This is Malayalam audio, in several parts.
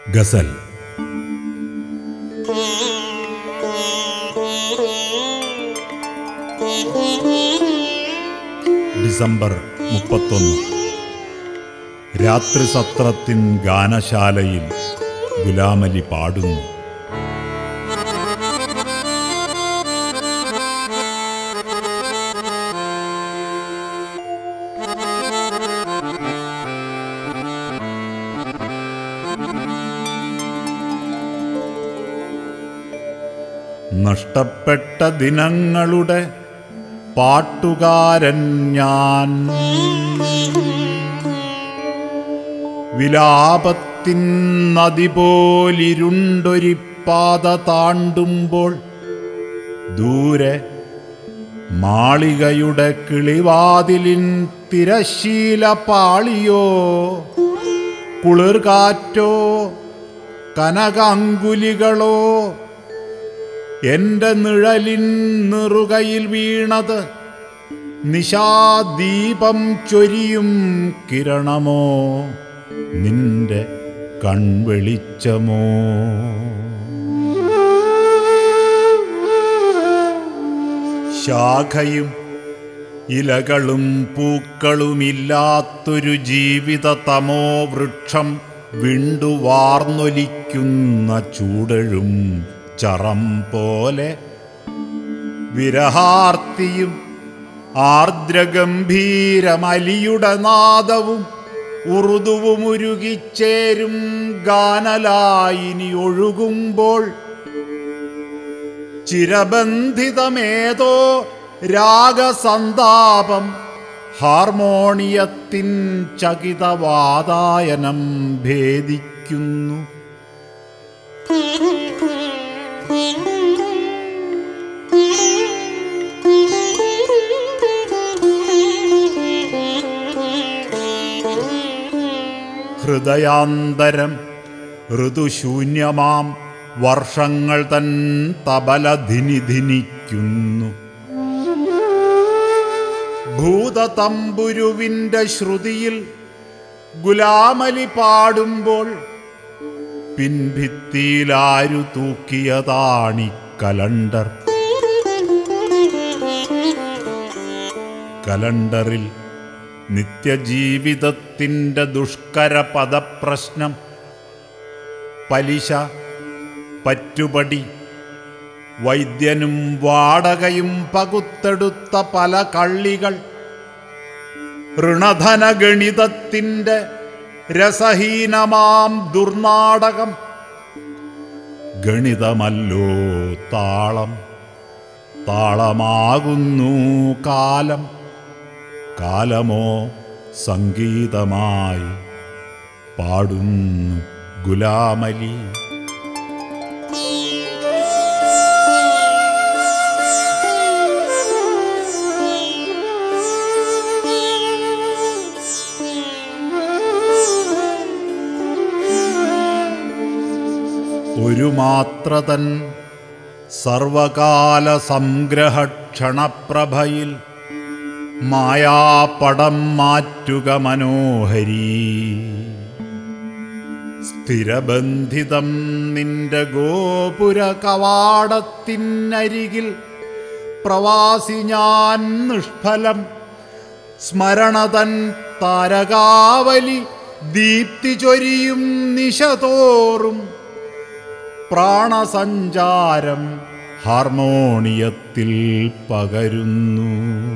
ഗസൽ ഡിസംബർ മുപ്പത്തൊന്ന് രാത്രി സത്രത്തിൻ ഗാനശാലയിൽ ഗുലാമലി പാടുന്നു നഷ്ടപ്പെട്ട ദിനങ്ങളുടെ പാട്ടുകാരൻ ഞാൻ വിലാപത്തിൻ നദി പോലിരുണ്ടൊരി പാത താണ്ടുമ്പോൾ ദൂരെ മാളികയുടെ കിളിവാതിലിൻ തിരശീല പാളിയോ കുളിർകാറ്റോ കനകാങ്കുലികളോ എന്റെ നിഴലിൻ നിറുകയിൽ വീണത് നിശാദീപം ചൊരിയും കിരണമോ നിന്റെ കൺവെളിച്ചമോ ശാഖയും ഇലകളും പൂക്കളുമില്ലാത്തൊരു ജീവിത തമോ വൃക്ഷം വിണ്ടുവാർന്നൊലിക്കുന്ന ചൂടഴും ചറം പോലെ വിരഹാർത്തിയും ആർദ്രഗംഭീരമലിയുടെ നാദവും ഉറുതുവും ഉരുകിച്ചേരും ഗാനലായിനി ഒഴുകുമ്പോൾ ചിരബന്ധിതമേതോ രാഗസന്താപം ഹാർമോണിയത്തിൻ ചകിതവാതായനം ഭേദിക്കുന്നു ഹൃദയാന്തരം ഋതുശൂന്യമാം വർഷങ്ങൾ തൻ തബലധിനി ധിനിക്കുന്നു ഭൂതതമ്പുരുവിൻ്റെ ശ്രുതിയിൽ ഗുലാമലി പാടുമ്പോൾ പിൻഭിത്തിയിലാരു തൂക്കിയതാണി കലണ്ടർ കലണ്ടറിൽ നിത്യജീവിതത്തിൻ്റെ ദുഷ്കര പദപ്രശ്നം പലിശ പറ്റുപടി വൈദ്യനും വാടകയും പകുത്തെടുത്ത പല കള്ളികൾ ഋണധനഗണിതത്തിൻ്റെ രസഹീനമാം ദുർനാടകം ഗണിതമല്ലോ താളം താളമാകുന്നു കാലം കാലമോ സംഗീതമായി പാടുന്നു ഗുലാമലി ഒരു മാത്രതൻ സർവകാല സംഗ്രഹക്ഷണപ്രഭയിൽ മായാപടം മാറ്റുക മനോഹരി സ്ഥിരബന്ധിതം നിന്റെ ഗോപുര കവാടത്തിനരികിൽ പ്രവാസി ഞാൻ നിഷ്ഫലം സ്മരണതൻ താരകാവലി ദീപ്തി ചൊരിയും നിശതോറും പ്രാണസഞ്ചാരം ഹാർമോണിയത്തിൽ പകരുന്നു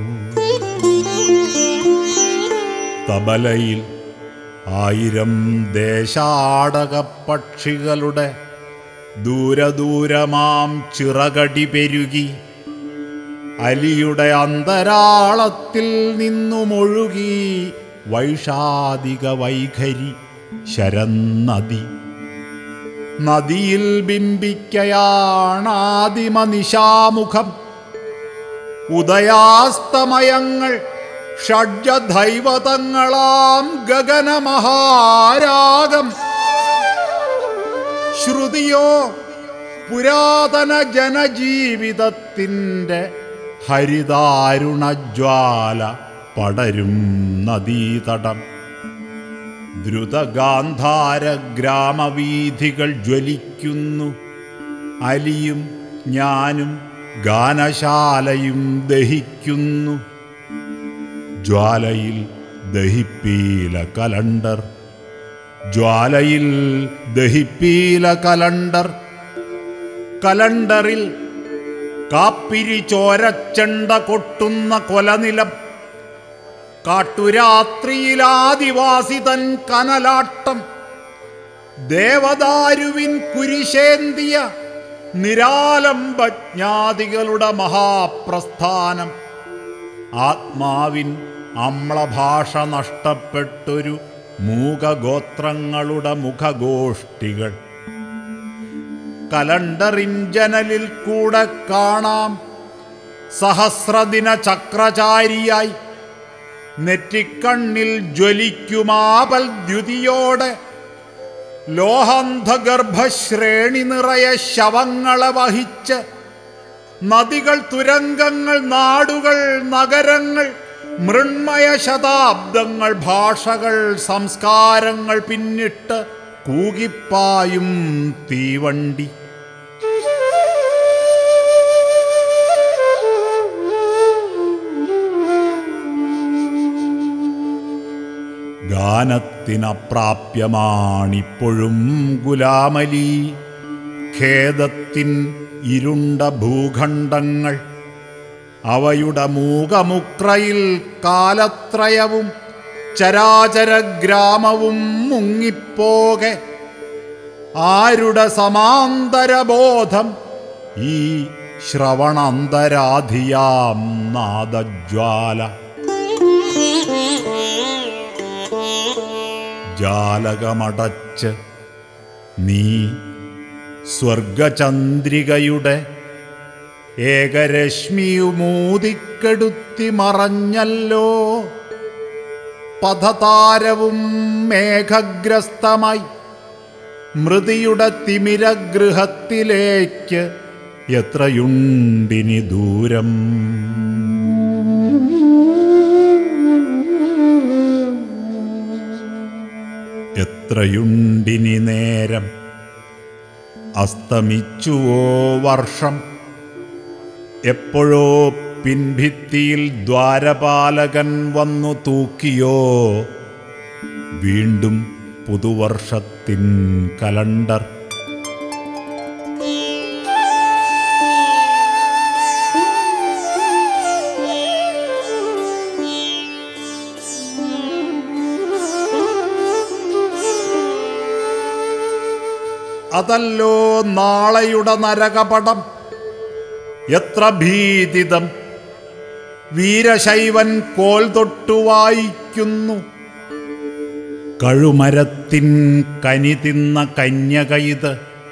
തബലയിൽ ആയിരം ദേശാടക പക്ഷികളുടെ ദൂരദൂരമാം ചിറകടി പെരുകി അലിയുടെ അന്തരാളത്തിൽ നിന്നുമൊഴുകി വൈഷാദിക വൈഖരി ശരന്നദി നദിയിൽ ബിംബിക്കയാണാദിമ നിശാമുഖം ഉദയാസ്തമയങ്ങൾ ഷഡ്ജദൈവതങ്ങളാം ഗഗനമഹാരാഗം ശ്രുതിയോ പുരാതന ജനജീവിതത്തിൻ്റെ ഹരിതാരുണജ്വാല പടരും നദീതടം ദ്രുതഗാന്ധാര ഗ്രാമവീഥികൾ ജ്വലിക്കുന്നു അലിയും ഞാനും ഗാനശാലയും ദഹിക്കുന്നു ജ്വാലയിൽ ദഹിപ്പീല കലണ്ടർ ജ്വാലയിൽ ദഹിപ്പീല കലണ്ടർ കലണ്ടറിൽ കാപ്പിരി ചോരച്ചെണ്ട കൊട്ടുന്ന കൊലനിലം കാട്ടുരാത്രിയിൽ ആദിവാസി തൻ കനലാട്ടം ദേവദാരുവിൻ കുരിശേന്തിയ നിരാലംബജ്ഞാതികളുടെ മഹാപ്രസ്ഥാനം ആത്മാവിൻ അമ്ലഭാഷ നഷ്ടപ്പെട്ടൊരു മൂകഗോത്രങ്ങളുടെ മുഖഗോഷ്ഠികൾ കലണ്ടറിൻ ജനലിൽ കൂടെ കാണാം സഹസ്രദിന ചക്രചാരിയായി നെറ്റിക്കണ്ണിൽ ജ്വലിക്കുമാപൽ ദ്യുതിയോടെ ലോഹാന്ധഗർഭശ്രേണി നിറയെ ശവങ്ങളെ വഹിച്ച് നദികൾ തുരങ്കങ്ങൾ നാടുകൾ നഗരങ്ങൾ മൃണ്മയ ശതാബ്ദങ്ങൾ ഭാഷകൾ സംസ്കാരങ്ങൾ പിന്നിട്ട് കൂകിപ്പായും തീവണ്ടി ഗാനത്തിനപ്രാപ്യമാണിപ്പോഴും ഗുലാമലി ഖേദത്തിൻ ഇരുണ്ട ഭൂഖണ്ഡങ്ങൾ അവയുടെ മൂകമുക്രയിൽ കാലത്രയവും ചരാചര ഗ്രാമവും മുങ്ങിപ്പോകെ ആരുടെ സമാന്തരബോധം ഈ ശ്രവണന്തരാധിയാം നാദജ്വാല ജാലകമടച്ച് നീ സ്വർഗചന്ദ്രികയുടെ ഏകരശ്മിയുമൂതിക്കെടുത്തി മറഞ്ഞല്ലോ പഥതാരവും മേഘഗ്രസ്തമായി മൃതിയുടെ തിമിരഗൃഹത്തിലേക്ക് എത്രയുണ്ടിനി ദൂരം എത്രയുണ്ടിനി നേരം അസ്തമിച്ചുവോ വർഷം എപ്പോഴോ പിൻഭിത്തിയിൽ ദ്വാരപാലകൻ വന്നു തൂക്കിയോ വീണ്ടും പുതുവർഷത്തിൻ കലണ്ടർ അതല്ലോ നാളെയുടെ നരകപടം എത്ര ഭീതിതം വീരശൈവൻ കോൽ തൊട്ടു വായിക്കുന്നു കഴുമരത്തിൻ കനി തിന്ന കന്യകയിത്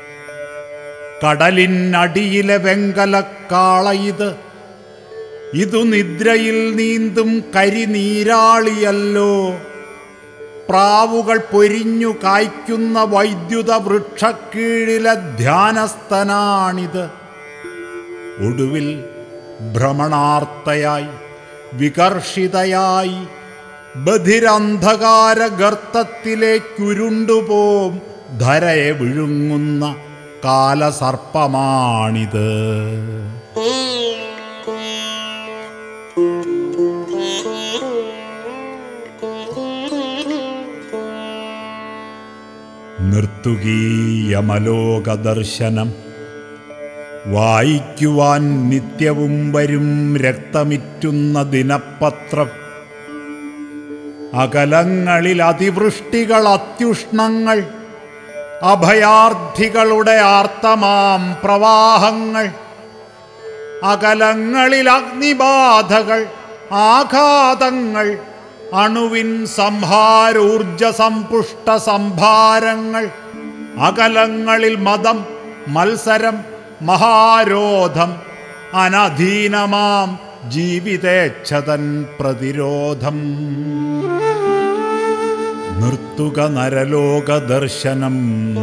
കടലിനടിയിലെ വെങ്കലക്കാളയിത് ഇതു നിദ്രയിൽ നീന്തും കരിനീരാളിയല്ലോ പ്രാവുകൾ പൊരിഞ്ഞു കായ്ക്കുന്ന വൈദ്യുത വൃക്ഷക്കീഴിലെ ധ്യാനസ്ഥനാണിത് ഒടുവിൽ ഭ്രമണാർത്തയായി വികർഷിതയായി ബധിരന്ധകാര ഗർത്തത്തിലേക്കുരുണ്ടുപോം ധരയെ വിഴുങ്ങുന്ന കാലസർപ്പമാണിത് നിർത്തുകീയമലോക ദർശനം വായിക്കുവാൻ നിത്യവും വരും രക്തമിറ്റുന്ന ദിനപത്രം അകലങ്ങളിൽ അതിവൃഷ്ടികൾ അത്യുഷ്ണങ്ങൾ അഭയാർത്ഥികളുടെ ആർത്തമാം പ്രവാഹങ്ങൾ അകലങ്ങളിൽ അഗ്നിബാധകൾ ആഘാതങ്ങൾ അണുവിൻ സംഹാരൂർജ സമ്പുഷ്ട സംഭാരങ്ങൾ അകലങ്ങളിൽ മതം മത്സരം മഹാരോധം അനധീനമാം ജീവിതേച്ഛതൻ പ്രതിരോധം നിർത്തുക നരലോക ദർശനം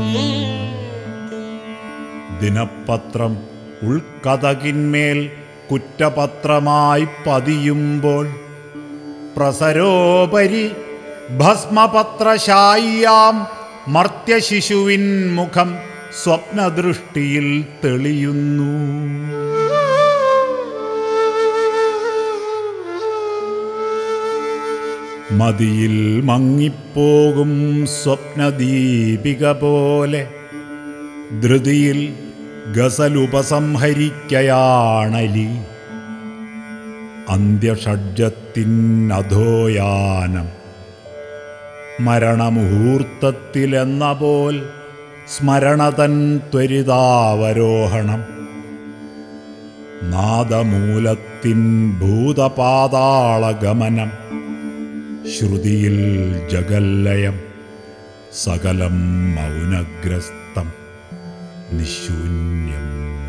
ദിനപത്രം ഉൾക്കഥകിന്മേൽ കുറ്റപത്രമായി പതിയുമ്പോൾ പ്രസരോപരി ഭസ്മപത്രശായിയാം മർത്യശിശുവിൻ മുഖം സ്വപ്നദൃഷ്ടിയിൽ തെളിയുന്നു മതിയിൽ മങ്ങിപ്പോകും സ്വപ്നദീപിക പോലെ ധൃതിയിൽ ഗസലുപസംഹരിക്കയാണലി അന്ത്യഷഡ്ജത്തിനധോയാനം മരണമുഹൂർത്തത്തിലെന്ന പോൽ സ്മരണതൻ ത്വരിതാവരോഹണം നാദമൂലത്തിൻ ഭൂതപാതാളഗമനം ശ്രുതിയിൽ ജഗല്ലയം സകലം മൗനഗ്രസ്തം നിശൂന്യം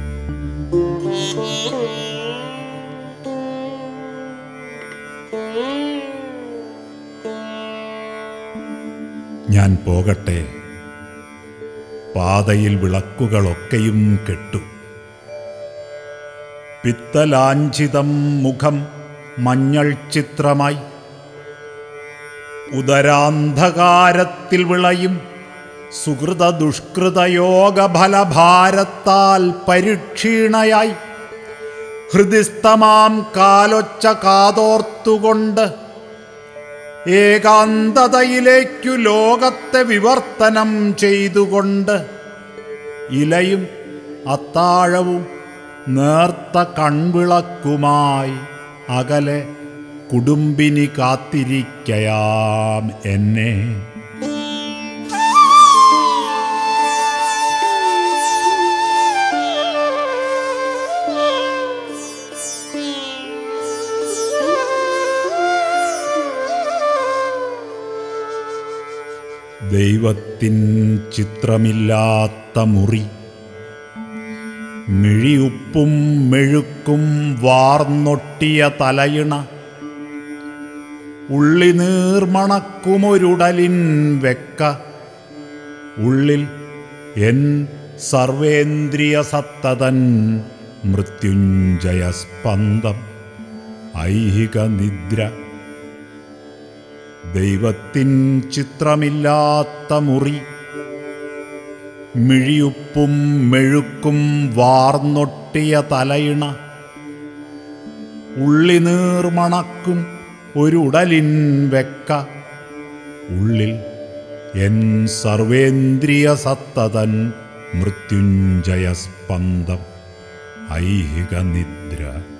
ഞാൻ പോകട്ടെ പാതയിൽ വിളക്കുകളൊക്കെയും കെട്ടു പിത്തലാഞ്ചിതം മുഖം മഞ്ഞൾ ചിത്രമായി ഉദരാന്ധകാരത്തിൽ വിളയും സുഹൃത ദുഷ്കൃതയോഗഫലഭാരത്താൽ പരിക്ഷീണയായി ഹൃദിസ്ഥമാം കാലൊച്ച കാതോർത്തുകൊണ്ട് ഏകാന്തതയിലേക്കു ലോകത്തെ വിവർത്തനം ചെയ്തുകൊണ്ട് ഇലയും അത്താഴവും നേർത്ത കൺവിളക്കുമായി അകലെ കുടുംബിനി കാത്തിരിക്കയാം എന്നെ ദൈവത്തിൻ ചിത്രമില്ലാത്ത മുറി മിഴിയുപ്പും മെഴുക്കും വാർന്നൊട്ടിയ തലയിണ ഉള്ളി നീർമണക്കുമൊരുടലിൻ വെക്ക ഉള്ളിൽ എൻ സർവേന്ദ്രിയ സത്തതൻ മൃത്യുഞ്ജയ സ്പന്ദം ഐഹിക നിദ്ര ദൈവത്തിൻ ചിത്രമില്ലാത്ത മുറി മിഴിയുപ്പും മെഴുക്കും വാർന്നൊട്ടിയ തലയിണ ഉള്ളി നീർമണക്കും ഒരു ഉടലിൻ വെക്ക ഉള്ളിൽ എൻ സർവേന്ദ്രിയ സത്തതൻ മൃത്യുഞ്ജയ സ്പന്ദം ഐഹിക നിദ്ര